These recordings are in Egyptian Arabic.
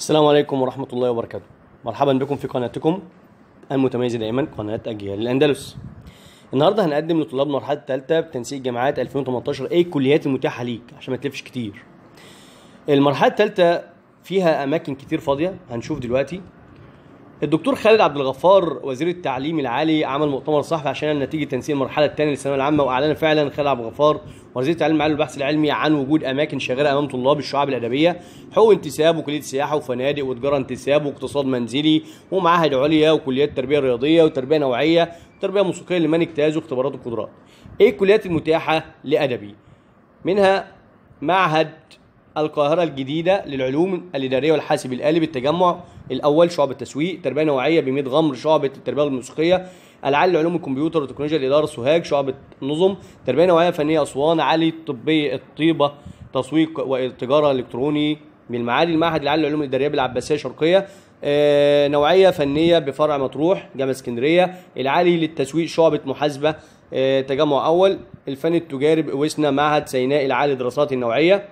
السلام عليكم ورحمة الله وبركاته مرحبا بكم في قناتكم المتميزة دائما قناة أجيال الأندلس النهاردة هنقدم لطلاب المرحلة الثالثة بتنسيق جامعات 2018 ايه الكليات المتاحة ليك عشان ما تلفش كتير المرحلة الثالثة فيها أماكن كتير فاضية هنشوف دلوقتي الدكتور خالد عبد الغفار وزير التعليم العالي عمل مؤتمر صحفي عشان نتيجه تنسيق المرحله الثانيه للثانويه العامه واعلن فعلا خالد عبد الغفار وزير التعليم العالي والبحث العلمي عن وجود اماكن شاغره امام طلاب الشعاب الادبيه حقوق انتساب وكليه سياحه وفنادق وتجاره انتساب واقتصاد منزلي ومعاهد عليا وكليات تربيه رياضيه وتربيه نوعيه وتربيه موسيقيه لمن اجتازوا اختبارات القدرات. ايه الكليات المتاحه لادبي؟ منها معهد القاهرة الجديدة للعلوم الإدارية والحاسب الآلي بالتجمع الأول شعبة تسويق تربية نوعية بميت غمر شعبة التربية الموسيقية العالي لعلوم الكمبيوتر وتكنولوجيا الإدارة سوهاج شعبة نظم تربية نوعية فنية أسوان علي الطبية الطيبة تسويق والتجارة الإلكتروني بالمعالي المعهد العالي للعلوم الإدارية بالعباسية الشرقية آه، نوعية فنية بفرع مطروح جامعة اسكندرية العالي للتسويق شعبة محاسبة آه، تجمع أول الفن التجاري بوسنا معهد سيناء العالي للدراسات النوعية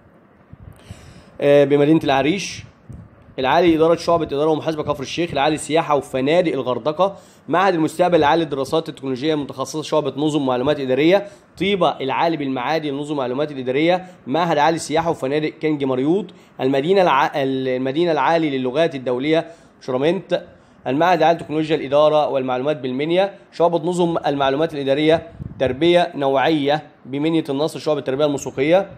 آه، بمدينه العريش العالي اداره شعبه اداره ومحاسبه كفر الشيخ العالي السياحه وفنادق الغردقه معهد المستقبل العالي للدراسات التكنولوجيه المتخصصه شعبه نظم معلومات اداريه طيبه العالي بالمعادي لنظم معلومات الاداريه معهد عالي السياحه وفنادق كنج مريوط المدينه الع... المدينه العالي للغات الدوليه شرمنت المعهد العالي لتكنولوجيا الاداره والمعلومات بالمنيا شعبه نظم المعلومات الاداريه تربيه نوعيه بمنيه النصر شعبه التربيه الموسيقيه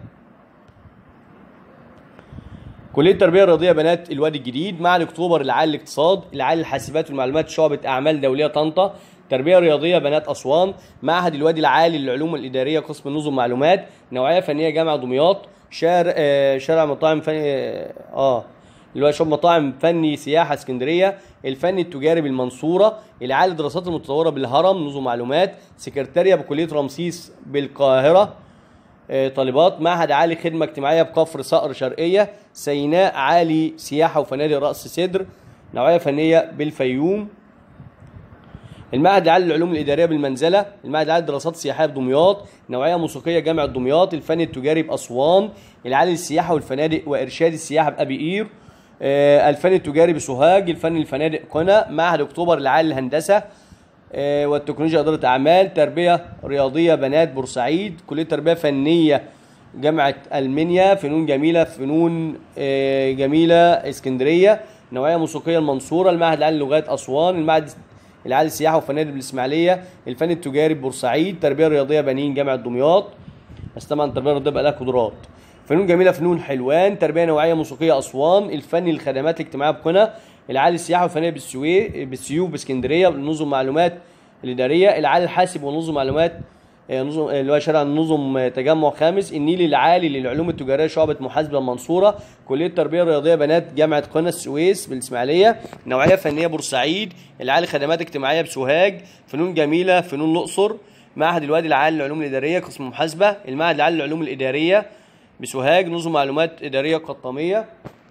كلية التربية الرياضية بنات الوادي الجديد معهد اكتوبر العالي للاقتصاد العالي للحاسبات والمعلومات شعبة أعمال دولية طنطا تربية رياضية بنات أسوان معهد الوادي العالي للعلوم الإدارية قسم نظم معلومات نوعية فنية جامعة دمياط شارع آه شارع مطاعم فني اه, آه اللي هو شوب مطاعم فني سياحة اسكندرية الفني التجاري بالمنصورة العالي للدراسات المتطورة بالهرم نظم معلومات سكرتارية بكلية رمسيس بالقاهرة آه، طالبات معهد عالي خدمة اجتماعية بكفر صقر شرقية سيناء عالي سياحة وفنادق رأس سدر نوعية فنية بالفيوم المعهد العالي للعلوم الإدارية بالمنزلة المعهد العالي للدراسات السياحية بدمياط نوعية موسيقية جامعة دمياط الفن التجاري بأسوان العالي للسياحة والفنادق وإرشاد السياحة بأبي قير آه، الفن التجاري بسوهاج الفن الفنادق قنا معهد أكتوبر العالي للهندسة آه، والتكنولوجيا إدارة أعمال تربية رياضية بنات بورسعيد كلية تربية فنية جامعة المنيا فنون جميلة فنون آه، جميلة اسكندرية نوعية موسيقية المنصورة المعهد العالي للغات أسوان المعهد العالي للسياحة وفنادق بالإسماعيلية الفن التجاري ببورسعيد تربية رياضية بنين جامعة دمياط بس طبعا التربية الرياضية بقى لها قدرات فنون جميلة فنون حلوان تربية نوعية موسيقية أسوان الفن الخدمات الاجتماعية بقنا العالي السياحة والفنية بالسوي بالسيوف باسكندرية نظم معلومات الإدارية العالي الحاسب ونظم معلومات آه، نظم اللي هو شارع النظم آه، تجمع خامس النيل العالي للعلوم التجاريه شعبه محاسبه المنصوره كليه التربيه الرياضيه بنات جامعه قنا السويس بالاسماعيليه نوعيه فنيه بورسعيد العالي خدمات اجتماعيه بسوهاج فنون جميله فنون الاقصر معهد الوادي العالي للعلوم الاداريه قسم محاسبه المعهد العالي للعلوم الاداريه بسوهاج نظم معلومات اداريه قطاميه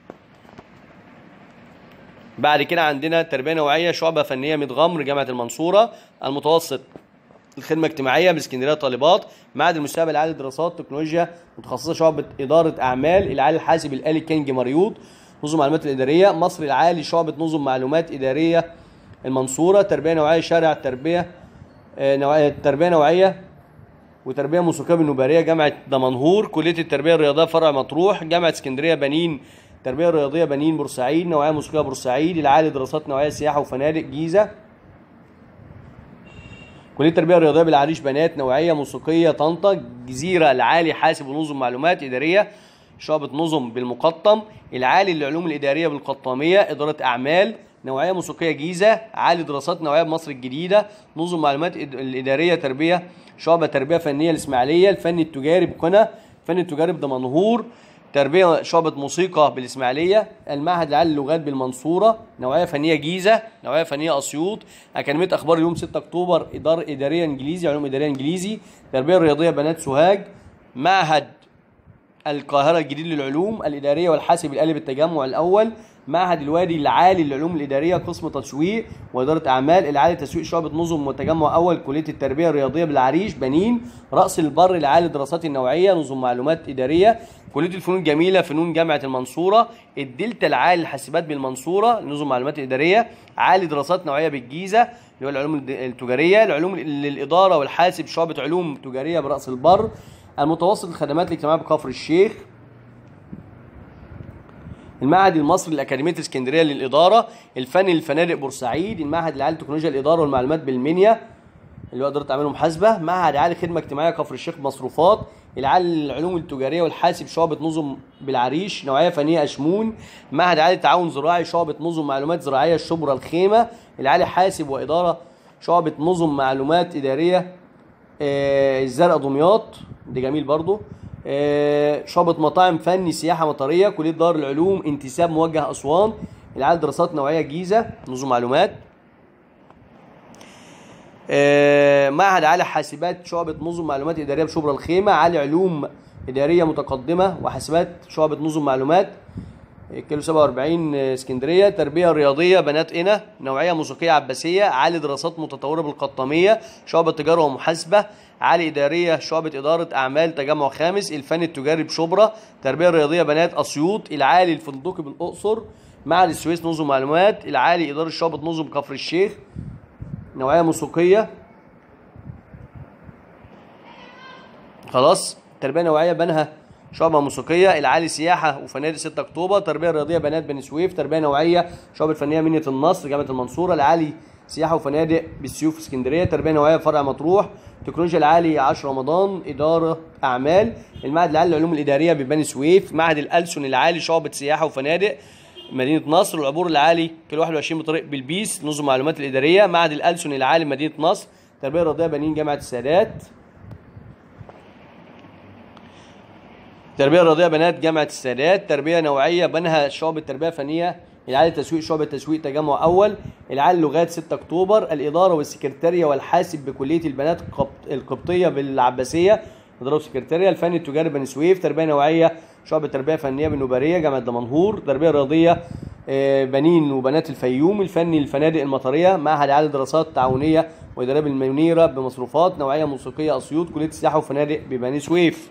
بعد كده عندنا تربيه نوعيه شعبه فنيه متغمر جامعه المنصوره المتوسط الخدمه الاجتماعيه باسكندريه طالبات معهد المستقبل العالي للدراسات تكنولوجيا متخصصه شعبه اداره اعمال العالي الحاسب الالي كنج مريوط نظم معلومات الاداريه مصر العالي شعبه نظم معلومات اداريه المنصوره تربيه نوعيه شارع تربيه آه، نوعيه تربيه نوعيه وتربيه موسيقيه بالنوباريه جامعه دمنهور كليه التربيه الرياضيه فرع مطروح جامعه اسكندريه بنين تربيه رياضيه بنين بورسعيد نوعيه موسيقيه بورسعيد العالي دراسات نوعيه سياحه وفنادق جيزه كليه التربيه الرياضيه بالعريش بنات نوعيه موسيقيه طنطا جزيره العالي حاسب ونظم معلومات اداريه شعبة نظم بالمقطم العالي للعلوم الإدارية بالقطامية إدارة أعمال نوعية موسيقية جيزة عالي دراسات نوعية بمصر الجديدة نظم معلومات إد- الإدارية تربية شعبة تربية فنية الإسماعيلية الفن التجاري بقنا الفن التجاري بدمنهور تربية شعبة موسيقى بالإسماعيلية المعهد العالي للغات بالمنصورة نوعية فنية جيزة نوعية فنية أسيوط أكاديمية أخبار اليوم 6 أكتوبر إدارة إدارية إنجليزي علوم إدارية إنجليزي تربية رياضية بنات سوهاج معهد القاهرة الجديد للعلوم الإدارية والحاسب الآلي بالتجمع الأول معهد الوادي العالي للعلوم الاداريه قسم تسويق واداره اعمال العالي لتسويق شعبه نظم وتجمع اول كليه التربيه الرياضيه بالعريش بنين راس البر العالي للدراسات النوعيه نظم معلومات اداريه كليه الفنون الجميله فنون جامعه المنصوره الدلتا العالي للحاسبات بالمنصوره نظم معلومات اداريه عالي دراسات نوعيه بالجيزه اللي هو العلوم الد- التجاريه العلوم للاداره والحاسب شعبه علوم تجاريه براس البر المتوسط الخدمات الاجتماعيه بكفر الشيخ المعهد المصري لأكاديمية اسكندرية للإدارة الفن للفنادق بورسعيد المعهد العالي لتكنولوجيا الإدارة والمعلومات بالمنيا اللي هو إدارة أعمال ومحاسبة معهد عالي خدمة اجتماعية كفر الشيخ مصروفات العالي للعلوم التجارية والحاسب شعبة نظم بالعريش نوعية فنية أشمون معهد عالي تعاون زراعي شعبة نظم معلومات زراعية الشبرا الخيمة العالي حاسب وإدارة شعبة نظم معلومات إدارية آه، الزرقاء دمياط ده جميل برضو آه، شعبة مطاعم فني سياحة مطرية كلية دار العلوم انتساب موجه أسوان العالي دراسات نوعية جيزة نظم معلومات آه، معهد عالي حاسبات شعبة نظم معلومات إدارية بشبرا الخيمة عالي علوم إدارية متقدمة وحاسبات شعبة نظم معلومات كيلو 47 اسكندريه تربيه رياضيه بنات قنا نوعيه موسيقيه عباسيه عالي دراسات متطوره بالقطاميه شعبه تجاره ومحاسبه عالي اداريه شعبه اداره اعمال تجمع خامس الفن التجاري بشبرا تربيه رياضيه بنات اسيوط العالي الفندقي بالاقصر معهد السويس نظم معلومات العالي اداره شعبه نظم كفر الشيخ نوعيه موسيقيه خلاص تربيه نوعيه بنها شعبة موسيقية العالي سياحة وفنادق 6 أكتوبر تربية رياضية بنات بني سويف تربية نوعية شعبة فنية منية النصر جامعة المنصورة العالي سياحة وفنادق بالسيوف اسكندرية تربية نوعية فرع مطروح تكنولوجيا العالي 10 رمضان إدارة أعمال المعهد العالي للعلوم الإدارية ببني سويف معهد الألسن العالي شعبة سياحة وفنادق مدينة نصر العبور العالي كيلو 21 بطريق بلبيس نظم معلومات الإدارية معهد الألسن العالي مدينة نصر تربية رياضية بنين جامعة السادات تربيه رياضيه بنات جامعه السادات تربيه نوعيه بنها شعبة تربيه فنيه العالي تسويق شعبة تسويق تجمع اول العالي لغات 6 اكتوبر الاداره والسكرتاريه والحاسب بكليه البنات القبط- القبطيه بالعباسيه اداره وسكرتاريه الفن التجاري بني سويف تربيه نوعيه شعبة تربيه فنيه بالنوباريه جامعه دمنهور تربيه رياضيه آه، بنين وبنات الفيوم الفني الفنادق المطريه معهد عالي دراسات تعاونيه واداره بالمنيره بمصروفات نوعيه موسيقيه اسيوط كليه السياحه وفنادق ببني سويف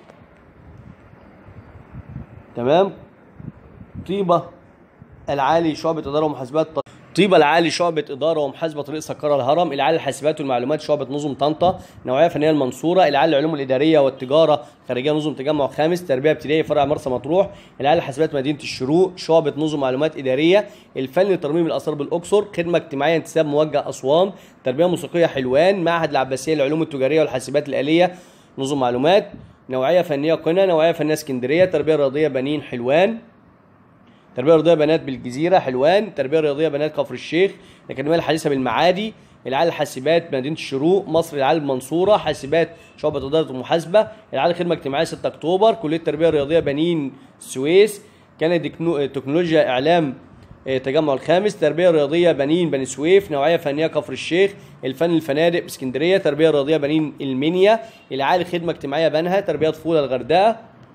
تمام طيبة العالي شعبة إدارة ومحاسبات طيبة العالي شعبة إدارة ومحاسبة طريق سكرة الهرم العالي الحاسبات والمعلومات شعبة نظم طنطا نوعية فنية المنصورة العالي العلوم الإدارية والتجارة خارجية نظم تجمع خامس تربية ابتدائية فرع مرسى مطروح العالي الحاسبات مدينة الشروق شعبة نظم معلومات إدارية الفن لترميم الآثار بالأقصر خدمة اجتماعية انتساب موجه أسوان تربية موسيقية حلوان معهد العباسية للعلوم التجارية والحاسبات الآلية نظم معلومات نوعية فنية قنا نوعية فنية اسكندرية تربية رياضية بنين حلوان تربيه رياضيه بنات بالجزيره حلوان تربيه رياضيه بنات كفر الشيخ الاكاديميه الحديثه بالمعادي العالي الحاسبات مدينه الشروق مصر العالي المنصوره حاسبات شعبه اداره المحاسبه العالي خدمه اجتماعيه 6 اكتوبر كليه التربيه الرياضيه بنين السويس كان ديكنو- تكنولوجيا اعلام آه، تجمع الخامس تربيه رياضيه بنين بني سويف نوعيه فنيه كفر الشيخ الفن الفنادق باسكندريه تربيه رياضيه بنين المنيا العالي خدمه اجتماعيه بنها تربيه طفوله الغردقه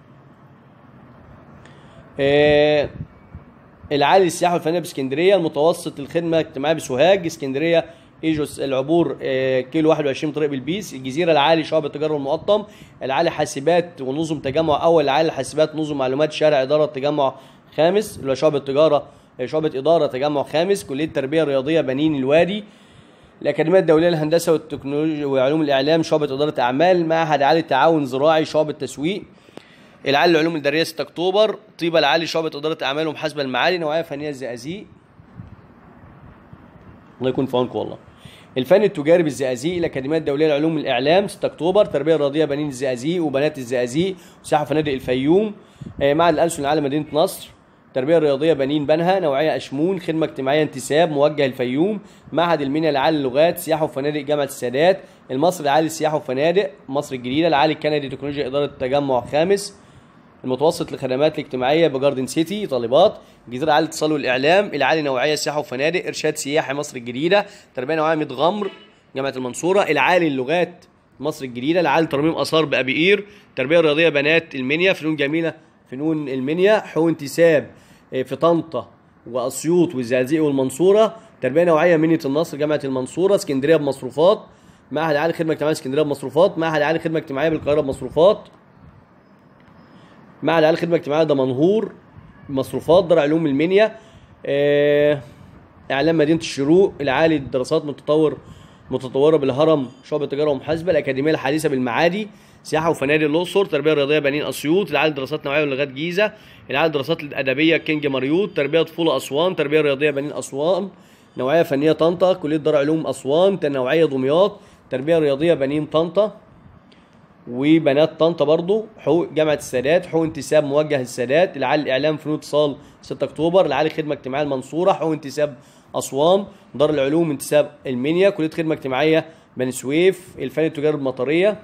آه، العالي للسياحه والفنادق باسكندريه المتوسط للخدمه الاجتماعيه بسوهاج اسكندريه ايجوس العبور آه، كيلو 21 طريق بالبيس الجزيره العالي شعب التجاره والمقطم العالي حاسبات ونظم تجمع اول العالي حاسبات نظم معلومات شارع اداره تجمع خامس اللي هو شعب التجاره آه، شعبة إدارة تجمع خامس كلية التربية الرياضية بنين الوادي الأكاديمية الدولية للهندسة والتكنولوجيا وعلوم الإعلام شعبة إدارة أعمال معهد عالي التعاون زراعي شعبة تسويق العالي للعلوم الإدارية 6 أكتوبر طيبة العالي شعبة إدارة أعمال ومحاسبة المعالي نوعية فنية الزقازيق الله يكون في عونكم والله الفن التجاري بالزقازيق الأكاديمية الدولية لعلوم الإعلام 6 أكتوبر تربية رياضية بنين الزقازيق وبنات الزقازيق وسياحة فنادق الفيوم آه، معهد الألسن العالي مدينة نصر تربية رياضية بنين بنها نوعية أشمون خدمة اجتماعية انتساب موجه الفيوم معهد المنيا العالي للغات سياحة وفنادق جامعة السادات المصري العالي للسياحة وفنادق مصر الجديدة العالي الكندي تكنولوجيا إدارة تجمع خامس المتوسط للخدمات الاجتماعية بجاردن سيتي طالبات الجزيرة العالي الاتصال والإعلام العالي نوعية سياحة وفنادق إرشاد سياحي مصر الجديدة تربية نوعية متغمر جامعة المنصورة العالي اللغات مصر الجديدة العالي ترميم آثار بأبي قير تربية رياضية بنات المنيا فنون جميلة فنون المنيا حقوق انتساب آه، في طنطا واسيوط والزقازيق والمنصوره تربيه نوعيه منيه النصر جامعه المنصوره اسكندريه بمصروفات معهد عالي خدمه اجتماعيه اسكندريه بمصروفات معهد عالي خدمه اجتماعيه بالقاهره بمصروفات معهد عالي خدمه اجتماعيه دمنهور مصروفات دار علوم المنيا آه، اعلام مدينه الشروق العالي للدراسات متطور متطوره بالهرم شعبه تجاره ومحاسبه الاكاديميه الحديثه بالمعادي سياحه وفنادق الاقصر تربيه رياضيه بنين اسيوط العالي للدراسات نوعيه ولغات جيزه العالي للدراسات الادبيه كينج مريوط تربيه طفوله اسوان تربيه رياضيه بنين اسوان نوعيه فنيه طنطا كليه دار علوم اسوان نوعيه دمياط تربيه رياضيه بنين طنطا وبنات طنطا برضو حقوق جامعه السادات حقوق انتساب موجه السادات العالي الاعلام فنون اتصال 6 اكتوبر العالي خدمه اجتماعيه المنصوره حقوق انتساب اسوان دار العلوم انتساب المنيا كليه خدمه اجتماعيه بني سويف الفن التجاري المطريه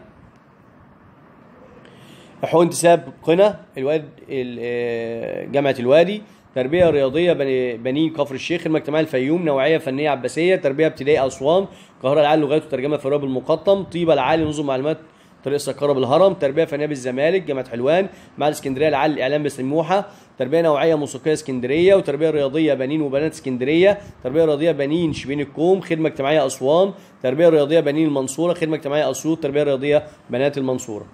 حقوق انتساب قنا الواد ال- آه، جامعه الوادي تربيه رياضيه بني بنين كفر الشيخ خدمه اجتماعيه الفيوم نوعيه فنيه عباسيه تربيه ابتدائيه اسوان القاهره العالي لغات وترجمه في الراب المقطم طيبه العالي نظم معلومات طريق سكره بالهرم تربيه فنيه بالزمالك جامعه حلوان معهد اسكندريه العالي الاعلام بسموحه تربيه نوعيه موسيقيه اسكندريه وتربيه رياضيه بنين وبنات اسكندريه تربيه رياضيه بنين شبين الكوم خدمه اجتماعيه اسوان تربيه رياضيه بنين المنصوره خدمه اجتماعيه اسيوط تربيه رياضيه بنات المنصوره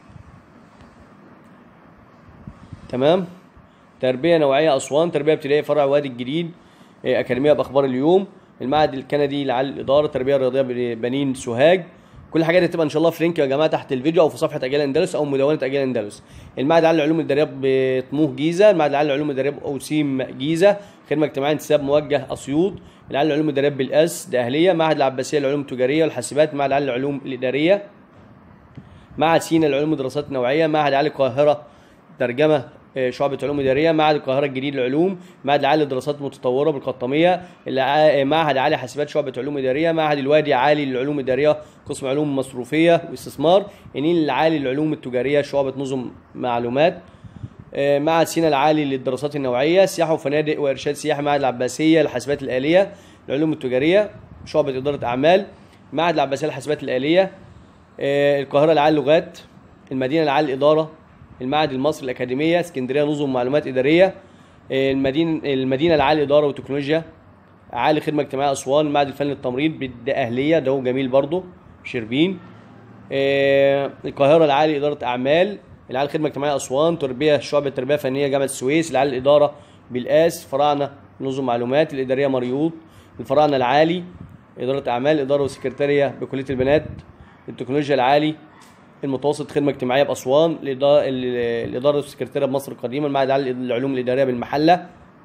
تمام تربيه نوعيه اسوان تربيه ابتدائيه فرع وادي الجديد إيه، اكاديميه باخبار اليوم المعهد الكندي لعلى الاداره تربيه رياضيه بنين سوهاج كل الحاجات دي هتبقى ان شاء الله في لينك يا جماعه تحت الفيديو او في صفحه اجيال اندلس او مدونه اجيال اندلس المعهد العالي للعلوم الاداريه بطموح جيزه المعهد العالي للعلوم الاداريه باوسيم جيزه خدمه اجتماعيه انتساب موجه اسيوط العالي للعلوم الاداريه بالاس ده اهليه معهد العباسيه للعلوم التجاريه والحاسبات معهد العالي للعلوم الاداريه معهد سينا للعلوم والدراسات النوعيه معهد عالي القاهره ترجمه آه، شعبة علوم إدارية معهد القاهرة الجديد للعلوم معهد العالي للدراسات المتطورة بالقطامية الع- معهد عالي حاسبات شعبة علوم إدارية معهد الوادي عالي للعلوم الإدارية قسم علوم مصروفية واستثمار النيل العالي للعلوم التجارية شعبة نظم معلومات آه، معهد سينا العالي للدراسات النوعية سياحة وفنادق وإرشاد سياحي معهد العباسية للحاسبات الآلية العلوم التجارية شعبة إدارة أعمال معهد العباسية للحاسبات الآلية آه، القاهرة العالي لغات المدينة العالي للإدارة المعهد المصري الأكاديمية اسكندرية نظم معلومات إدارية آه، المدينة المدينة العالي إدارة وتكنولوجيا عالي خدمة اجتماعية أسوان المعهد الفني للتمريض ده أهلية ده هو جميل برضه شربين آه، القاهرة العالي إدارة أعمال العالي خدمة اجتماعية أسوان تربية شعبة تربية فنية جامعة السويس العالي الإدارة بالقاس فراعنة نظم معلومات الإدارية مريوط الفراعنة العالي إدارة أعمال إدارة وسكرتارية بكلية البنات التكنولوجيا العالي المتوسط خدمة اجتماعية بأسوان الإدارة الإدارة والسكرتارية بمصر القديمة المعهد العالي للعلوم الإدارية بالمحلة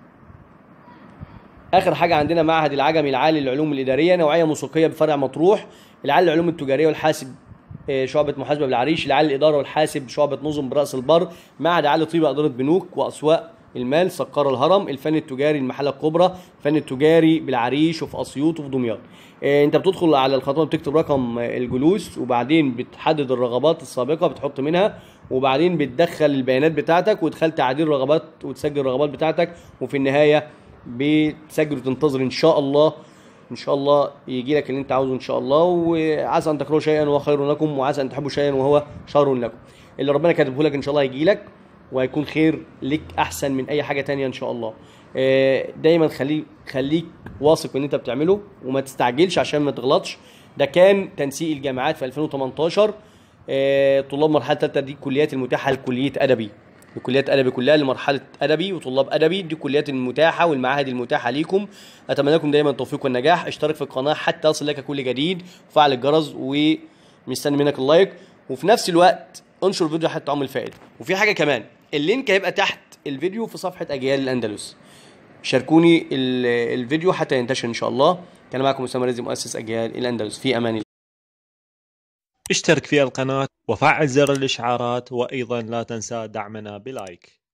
اخر حاجه عندنا معهد العجمي العالي للعلوم الاداريه نوعيه موسيقيه بفرع مطروح العالي للعلوم التجاريه والحاسب آه، شعبة محاسبة بالعريش العالي الإدارة والحاسب شعبة نظم برأس البر معهد عالي طيبة إدارة بنوك وأسواق المال سقار الهرم الفن التجاري المحلة الكبرى الفن التجاري بالعريش وفي أسيوط وفي دمياط آه، انت بتدخل على الخطوه بتكتب رقم آه، الجلوس وبعدين بتحدد الرغبات السابقه بتحط منها وبعدين بتدخل البيانات بتاعتك وتدخل تعديل رغبات وتسجل الرغبات بتاعتك وفي النهايه بتسجل وتنتظر ان شاء الله ان شاء الله يجي لك اللي انت عاوزه ان شاء الله وعسى ان تكرهوا شيئا وهو خير لكم وعسى ان تحبوا شيئا وهو شر لكم اللي ربنا كاتبه لك ان شاء الله هيجي لك وهيكون خير لك احسن من اي حاجه تانية ان شاء الله آه، دايما خليك خليك واثق من اللي انت بتعمله وما تستعجلش عشان ما تغلطش ده كان تنسيق الجامعات في 2018 آه، طلاب مرحله ثالثه دي الكليات المتاحه لكليه ادبي الكليات ادبي كلها لمرحله ادبي وطلاب ادبي دي الكليات المتاحه والمعاهد المتاحه ليكم اتمنى لكم دايما التوفيق والنجاح اشترك في القناه حتى يصل لك كل جديد وفعل الجرس ومستني منك اللايك وفي نفس الوقت انشر الفيديو حتى تعمل فائده وفي حاجه كمان اللينك هيبقى تحت الفيديو في صفحه اجيال الاندلس شاركوني ال- الفيديو حتى ينتشر ان شاء الله كان معكم اسامه رزق مؤسس اجيال الاندلس في امان الله اشترك في القناة وفعل زر الإشعارات وأيضا لا تنسى دعمنا بلايك